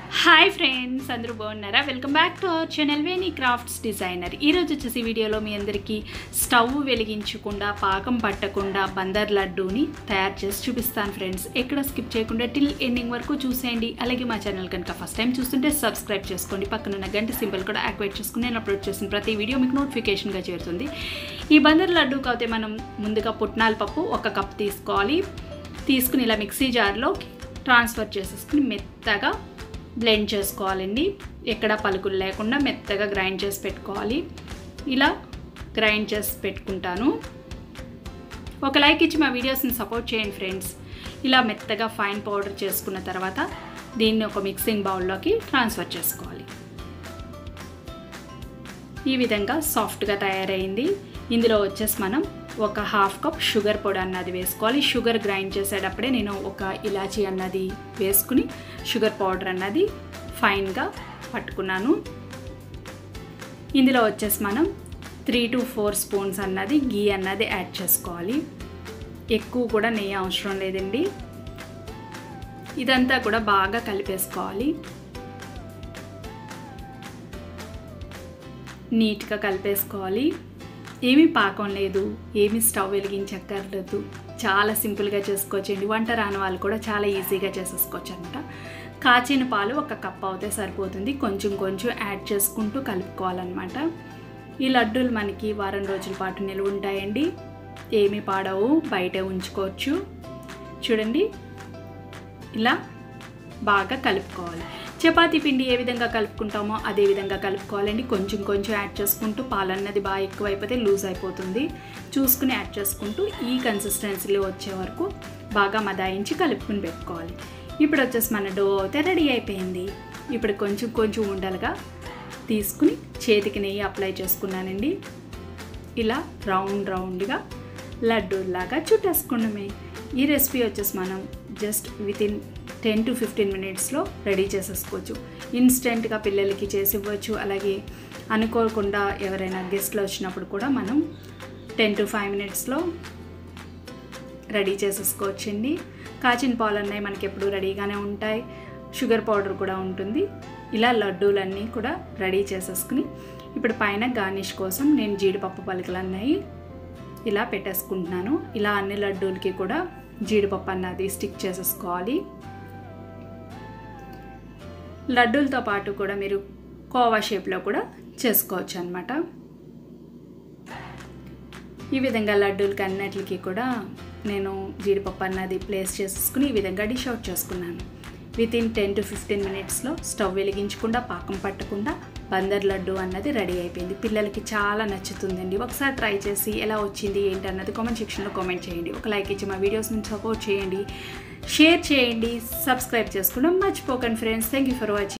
hi friends అందరూ బాగున్నారా welcome back to our channel Veni crafts designer ఈరోజు వచ్చేసి వీడియోలో మీ అందరికీ స్టవ్ వెలిగించకుండా పాకం పట్టకుండా బందర్ లడ్డూని తయారు చేసి చూపిస్తాను ఫ్రెండ్స్ ఎక్కడ స్కిప్ చేయకుండా టిల్ ఎండింగ్ వరకు చూసేయండి అలాగే మా ఛానల్ కనుక ఫస్ట్ టైం చూస్తుంటే సబ్స్క్రైబ్ చేసుకోండి పక్కన ఉన్న గంట సింబల్ కూడా యాక్టివేట్ చేసుకుని నేను అప్లోడ్ చేసిన ప్రతి వీడియో మీకు నోటిఫికేషన్గా చేరుతుంది ఈ బందర్ లడ్డూకి అయితే మనం ముందుగా పుట్నాల పప్పు ఒక కప్ తీసుకోవాలి తీసుకుని ఇలా మిక్సీ జార్లో ట్రాన్స్ఫర్ చేసేసుకుని మెత్తగా బ్లెండ్ చేసుకోవాలండి ఎక్కడ పలుకులు లేకుండా మెత్తగా గ్రైండ్ చేసి పెట్టుకోవాలి ఇలా గ్రైండ్ చేసి పెట్టుకుంటాను ఒక లైక్ ఇచ్చి మా వీడియోస్ని సపోర్ట్ చేయండి ఫ్రెండ్స్ ఇలా మెత్తగా ఫైన్ పౌడర్ చేసుకున్న తర్వాత దీన్ని ఒక మిక్సింగ్ బౌల్లోకి ట్రాన్స్ఫర్ చేసుకోవాలి ఈ విధంగా సాఫ్ట్గా తయారైంది ఇందులో వచ్చేసి మనం ఒక హాఫ్ కప్ షుగర్ పొడి అన్నది వేసుకోవాలి షుగర్ గ్రైండ్ చేసేటప్పుడే నేను ఒక ఇలాచీ అన్నది వేసుకుని షుగర్ పౌడర్ అన్నది ఫైన్గా పట్టుకున్నాను ఇందులో వచ్చేసి మనం త్రీ టు ఫోర్ స్పూన్స్ అన్నది గీ అన్నది యాడ్ చేసుకోవాలి ఎక్కువ కూడా నెయ్యి అవసరం లేదండి ఇదంతా కూడా బాగా కలిపేసుకోవాలి నీట్గా కలిపేసుకోవాలి ఏమీ పాకం లేదు ఏమీ స్టవ్ వెలిగించక్కర్లేదు చాలా సింపుల్గా చేసుకోవచ్చండి వంట రాని వాళ్ళు కూడా చాలా ఈజీగా చేసేసుకోవచ్చు అనమాట కాచిన పాలు ఒక కప్ అవుతే సరిపోతుంది కొంచెం కొంచెం యాడ్ చేసుకుంటూ కలుపుకోవాలన్నమాట ఈ లడ్డూలు మనకి వారం రోజుల పాటు నిల్వ ఉంటాయండి ఏమీ పాడవు బయట ఉంచుకోవచ్చు చూడండి ఇలా బాగా కలుపుకోవాలి చపాతీ పిండి ఏ విధంగా కలుపుకుంటామో అదే విధంగా కలుపుకోవాలండి కొంచెం కొంచెం యాడ్ చేసుకుంటూ పాలు అన్నది బాగా ఎక్కువైపోతే లూజ్ అయిపోతుంది చూసుకుని యాడ్ చేసుకుంటూ ఈ కన్సిస్టెన్సీలో వచ్చే వరకు బాగా మదాయించి కలుపుకుని పెట్టుకోవాలి ఇప్పుడు వచ్చేసి మన డో అయితే రెడీ అయిపోయింది ఇప్పుడు కొంచెం కొంచెం ఉండలుగా తీసుకుని చేతికి నెయ్యి అప్లై చేసుకున్నానండి ఇలా రౌండ్ రౌండ్గా లడ్డూలాగా చుట్టేసుకున్నామే ఈ రెసిపీ వచ్చేసి మనం just with in ten to fifteen మినిట్స్లో రెడీ చేసేసుకోవచ్చు ఇన్స్టెంట్గా పిల్లలకి చేసి ఇవ్వచ్చు అలాగే అనుకోకుండా ఎవరైనా గెస్ట్లు వచ్చినప్పుడు కూడా మనం టెన్ టు ఫైవ్ మినిట్స్లో రెడీ చేసేసుకోవచ్చండి కాచిన పాలు అన్నవి మనకి ఎప్పుడు రెడీగానే ఉంటాయి షుగర్ పౌడర్ కూడా ఉంటుంది ఇలా లడ్డూలన్నీ కూడా రెడీ చేసేసుకుని ఇప్పుడు పైన గార్నిష్ కోసం నేను జీడిపప్పు పలుకులు అన్నవి ఇలా పెట్టేసుకుంటున్నాను ఇలా అన్ని లడ్డూలకి కూడా జీడిపప్పు అన్నది స్టిక్ చేసేసుకోవాలి లడ్డూలతో పాటు కూడా మీరు కోవా షేప్లో కూడా చేసుకోవచ్చు అనమాట ఈ విధంగా లడ్డూలకి అన్నిటికి కూడా నేను జీడిపప్పు అన్నది ప్లేస్ చేసేసుకుని ఈ విధంగా డిష్ అవుట్ చేసుకున్నాను with in ten to fifteen మినిట్స్లో స్టవ్ వెలిగించకుండా పాకం పట్టకుండా బందర్ లడ్డు అన్నది రెడీ అయిపోయింది పిల్లలకి చాలా నచ్చుతుందండి ఒకసారి ట్రై చేసి ఎలా వచ్చింది ఏంటి అన్నది కామెంట్ సెక్షన్లో కామెంట్ చేయండి ఒక లైక్ ఇచ్చి మా వీడియోస్ని సపోర్ట్ చేయండి షేర్ చేయండి సబ్స్క్రైబ్ చేసుకోవడం మర్చిపోకండి friends thank you for watching